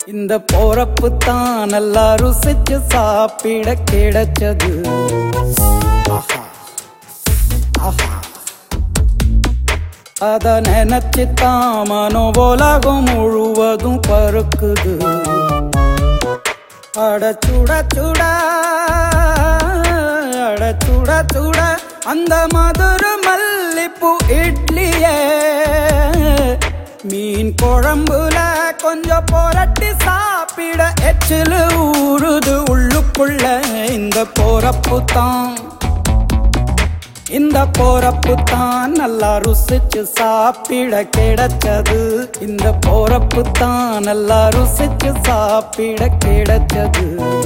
இந்த போறப்பு தான் நல்லா ருசிச்சு சாப்பிட கிடைச்சது ஆஹா ஆஹா அத நினைச்சு தான் மனோ உலகம் முழுவதும் பருக்குது அட சுட சுட அட சுட சுட அந்த மதுர மல்லிப்பூ இட்லியே மீன் குழம்புல கொஞ்சம் புரட்டி சாப்பிட எச்சில் ஊறுது உள்ளுக்குள்ள இந்த போறப்பு தான் இந்த போறப்பு தான் நல்லா ருசிச்சு சாப்பிட கிடைச்சது இந்த போறப்பு தான் நல்லா ருசிச்சு சாப்பிட கிடைச்சது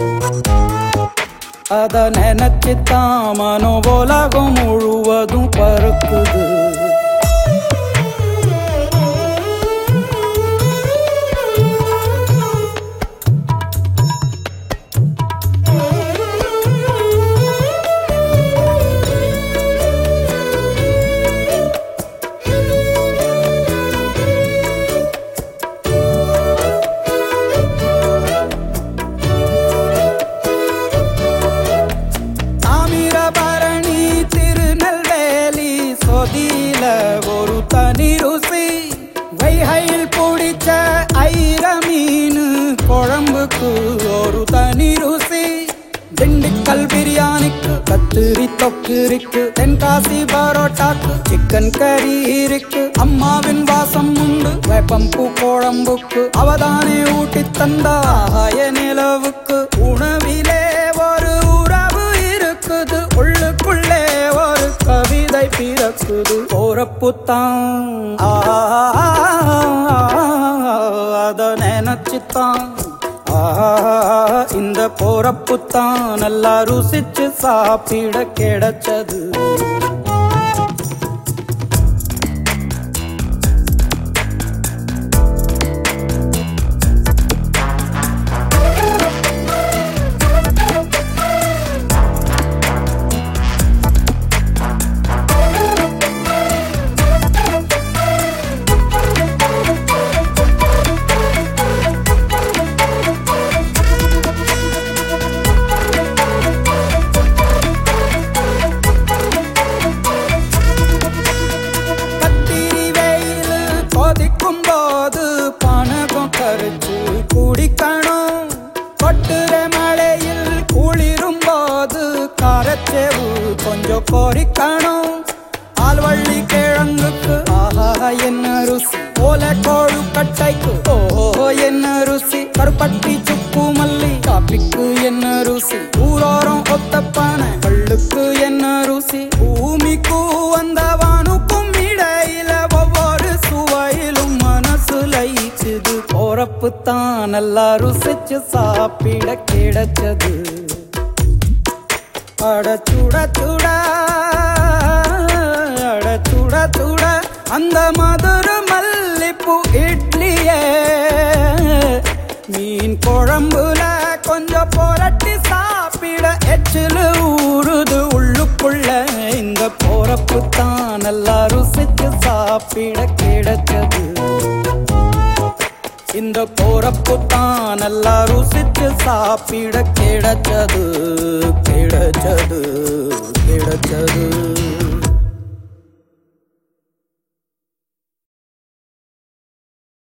அத நினைச்சு தான் மனோ உலகம் முழுவதும் பருக்குது தாமிரபரணி திருநெல்வேலி சொதியில ஒரு தனி ருசி வைகையில் பிடிச்ச ஐர மீன் குழம்புக்கு ஒரு தனி ருசி திண்டுக்கல் பிரியாணிக்கு கத்திரி தொக்கு இருக்கு தென்காசி பரோட்டாக்கு சிக்கன் கறி இருக்கு அம்மாவின் வாசம் உண்டு வேப்பம்பூ குழம்புக்கு அவதானே ஊட்டி தந்தா ஆய நிலவுக்கு உணவிலே ஒரு உறவு இருக்குது உள்ளுக்குள்ளே ஒரு கவிதை பிறக்குது போறப்புத்தான் அத நினைச்சுத்தான் இந்த போறப்புத்தான் நல்லா ருசிச்சு சாப்பிட கிடைச்சது கத்திரி வெயில் கொதிக்கும் போது பணகம் கரைச்சு குடிக்கணும் கொட்டுற மழையில் குளிரும் போது காரச்சேவு கொஞ்சம் கொறிக்கணும் ஆல்வள்ளி கிழங்குக்கு ஆஹா என்ன ருசி ஓல கோழு கட்டைக்கு ஓஹோ என்ன ருசி கருப்பட்டி சுக்கு மல்லி காப்பிக்கு என்ன ருசி ஊரோரம் ஒத்தப்பான கள்ளுக்கு என்ன ருசி பூமிக்கு வந்தவானுக்கும் இடையில ஒவ்வொரு சுவையிலும் மனசு லயிச்சுது போறப்பு தான் நல்லா ருசிச்சு சாப்பிட கிடைச்சது அட சுட சுட அட சுட சுட அந்த மதுர மல்லிப்பூ இட்லியே மீன் குழம்புல கொஞ்சம் புரட்டி சாப்பிட எச்சில் ஊறுது உள்ளுக்குள்ள இந்த போறப்பு தான் நல்லா ருசிச்சு சாப்பிட கிடைச்சது இந்த போறப்பு தான் நல்லா ருசிச்சு சாப்பிட கிடைச்சது கிடைச்சது கிடைச்சது